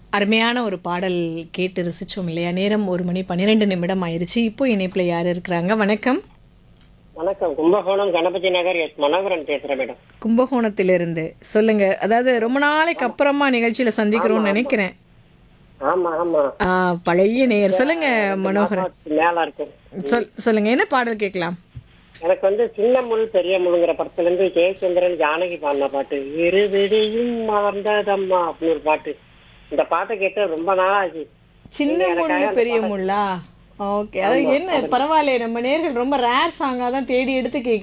அருமையான ஒரு பாடல் கேட்டு ரசிச்சோம் இல்லையா நேரம் ஒரு மணி பன்னிரெண்டு நிமிடம் ஆயிருச்சு இப்போ இணைப்புல யார் இருக்கிறாங்க வணக்கம் வணக்கம் கும்பகோணம் கணபதி நகர் எஸ் மனோகரன் பேசுறேன் மேடம் கும்பகோணத்திலிருந்து சொல்லுங்க அதாவது ரொம்ப நாளைக்கு அப்புறமா நிகழ்ச்சியில சந்திக்கிறோம்னு நினைக்கிறேன் ஆமா ஆமா ஆ, பழைய நேயர் சொல்லுங்க மனோகரன் மாசத்துக்கு மேல இருக்கும் சொல் சொல்லுங்க என்ன பாடல் கேட்கலாம் எனக்கு வந்து சின்ன முள் பெரிய முள்ளுங்கிற படத்துல இருந்து ஜெயச்சந்திரன் ஜானகி பாடின பாட்டு இருவிடியும் மலர்ந்ததம்மா அப்படின்னு ஒரு பாட்டு இந்த பாட்டை கேட்டு ரொம்ப நாள் ஆச்சு சின்ன முள்ளு பெரிய முள்ளா ஓகே அது என்ன பரவாயில்லையே நம்ம நேர்கள் ரொம்ப ரேர் சாங்கா தான் தேடி எடுத்து கேட்க